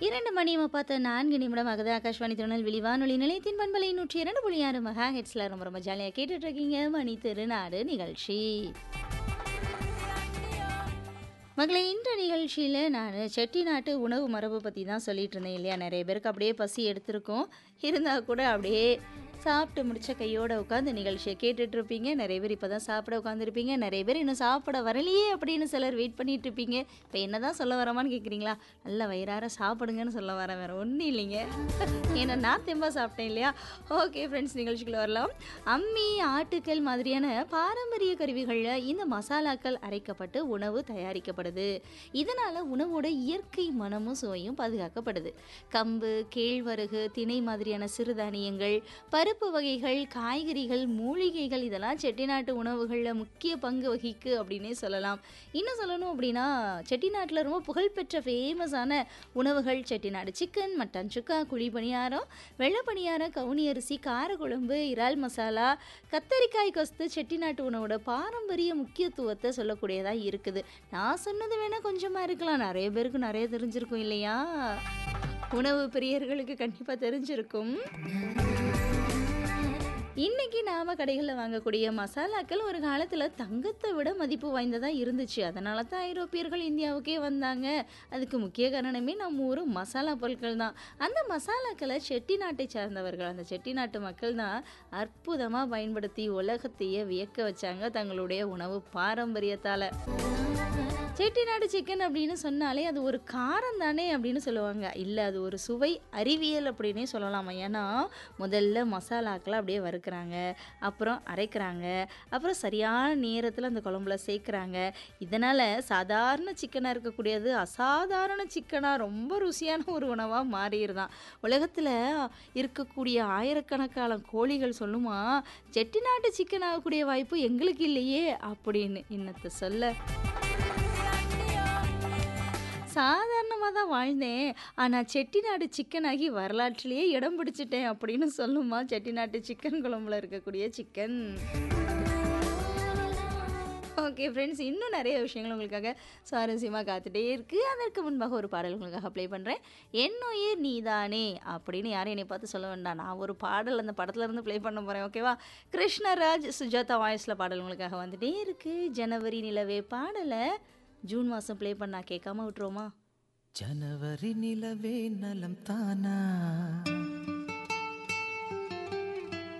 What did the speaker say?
இரண்டு மணி பார்த்த நான்கு நிமிடம் ஆகுது ஆகாஷ்வாணி திருநெல்வேலி வானொலி நிலையத்தின் பண்பலை நூற்றி இரண்டு புள்ளி ஆறு மெகா ஹெட்ஸில் ரொம்ப ரொம்ப ஜாலியாக கேட்டுட்டு இருக்கீங்க மணி திருநாடு நிகழ்ச்சி மகளே இந்த நிகழ்ச்சியில் நான் செட்டிநாட்டு உணவு மரபு பற்றி தான் சொல்லிட்டு இருந்தேன் இல்லையா நிறைய பேருக்கு அப்படியே பசி எடுத்திருக்கோம் இருந்தால் கூட அப்படியே சாப்பிட்டு முடிச்ச கையோட உட்காந்து நிகழ்ச்சியை கேட்டுட்டு இருப்பீங்க நிறைய பேர் இப்போ தான் சாப்பிட உட்காந்துருப்பீங்க நிறைய பேர் இன்னும் சாப்பிட வரலையே அப்படின்னு சிலர் வெயிட் பண்ணிட்டு இருப்பீங்க இப்போ என்ன தான் சொல்ல வரமான்னு கேட்குறீங்களா நல்ல வயிறார சாப்பிடுங்கன்னு சொல்ல வரேன் வேறு ஒன்றும் இல்லைங்க ஏன்னா நான் தெம்பா சாப்பிட்டேன் இல்லையா ஓகே ஃப்ரெண்ட்ஸ் நிகழ்ச்சிக்குள்ள வரலாம் அம்மி ஆட்டுக்கல் மாதிரியான பாரம்பரிய கருவிகளில் இந்த மசாலாக்கள் அரைக்கப்பட்டு உணவு தயாரிக்கப்படுது இதனால் உணவோட இயற்கை மனமும் சுவையும் பாதுகாக்கப்படுது கம்பு கேழ்வரகு திணை மாதிரியான சிறுதானியங்கள் பருப்பு வகைகள் காய்கறிகள் மூலிகைகள் இதெல்லாம் செட்டிநாட்டு உணவுகளில் முக்கிய பங்கு வகிக்கு அப்படின்னே சொல்லலாம் இன்னும் சொல்லணும் அப்படின்னா செட்டிநாட்டில் ரொம்ப புகழ்பெற்ற ஃபேமஸான உணவுகள் செட்டிநாடு சிக்கன் மட்டன் சுக்கா குழி பணியாரம் வெள்ளை பணியாரம் கவுனி அரிசி காரக்குழம்பு இறால் மசாலா கத்தரிக்காய் கொஸ்து செட்டிநாட்டு உணவோட பாரம்பரிய முக்கியத்துவத்தை சொல்லக்கூடியதாக இருக்குது நான் சொன்னது வேணால் கொஞ்சமாக இருக்கலாம் நிறைய பேருக்கு நிறைய தெரிஞ்சிருக்கும் இல்லையா உணவு பிரியர்களுக்கு கண்டிப்பாக தெரிஞ்சிருக்கும் இன்னைக்கு நாம கடைகளில் வாங்கக்கூடிய மசாலாக்கள் ஒரு காலத்தில் தங்கத்தை விட மதிப்பு வாய்ந்ததாக இருந்துச்சு அதனால தான் ஐரோப்பியர்கள் இந்தியாவுக்கே வந்தாங்க அதுக்கு முக்கிய காரணமே நம்ம ஊர் மசாலா பொருட்கள் தான் அந்த மசாலாக்களை செட்டிநாட்டை சார்ந்தவர்கள் அந்த செட்டிநாட்டு மக்கள் தான் அற்புதமாக பயன்படுத்தி உலகத்தையே வியக்க வச்சாங்க தங்களுடைய உணவு பாரம்பரியத்தால் செட்டிநாடு சிக்கன் அப்படின்னு சொன்னாலே அது ஒரு காரம் தானே அப்படின்னு சொல்லுவாங்க இல்லை அது ஒரு சுவை அறிவியல் அப்படின்னே சொல்லலாமா ஏன்னா முதல்ல மசாலாக்களை அப்படியே வறுக்கிறாங்க அப்புறம் அரைக்கிறாங்க அப்புறம் சரியான நேரத்தில் அந்த குழம்புல சேர்க்குறாங்க இதனால் சாதாரண சிக்கனாக இருக்கக்கூடியது அசாதாரண சிக்கனாக ரொம்ப ருசியான ஒரு உணவாக மாறிடுதான் உலகத்தில் இருக்கக்கூடிய ஆயிரக்கணக்கான கோழிகள் சொல்லுமா செட்டிநாட்டு சிக்கன் ஆகக்கூடிய வாய்ப்பு எங்களுக்கு இல்லையே அப்படின்னு இன்னத்தை சொல்ல சாதாரணமாக தான் வாழ்ந்தேன் ஆனால் செட்டிநாடு சிக்கன் ஆகி வரலாற்றிலேயே இடம் பிடிச்சிட்டேன் அப்படின்னு சொல்லுமா செட்டிநாட்டு சிக்கன் குழம்புல இருக்கக்கூடிய சிக்கன் ஓகே ஃப்ரெண்ட்ஸ் இன்னும் நிறைய விஷயங்கள் உங்களுக்காக சுவாரஸ்யமாக காத்துட்டே இருக்குது அதற்கு முன்பாக ஒரு பாடல் உங்களுக்காக ப்ளே பண்ணுறேன் என்னுயிர் நீதானே அப்படின்னு யாரும் என்னை பார்த்து சொல்ல வேண்டாம் நான் ஒரு பாடல் அந்த படத்துல இருந்து ப்ளே பண்ண போகிறேன் ஓகேவா கிருஷ்ணராஜ் சுஜாதா வாய்ஸில் பாடல் உங்களுக்காக வந்துட்டே இருக்குது ஜனவரி நிலவே பாடலை ஜூன் மாதம் ப்ளே பண்ணா கேட்காம விட்டுருவோமா ஜனவரி நிலவே நலம் தானா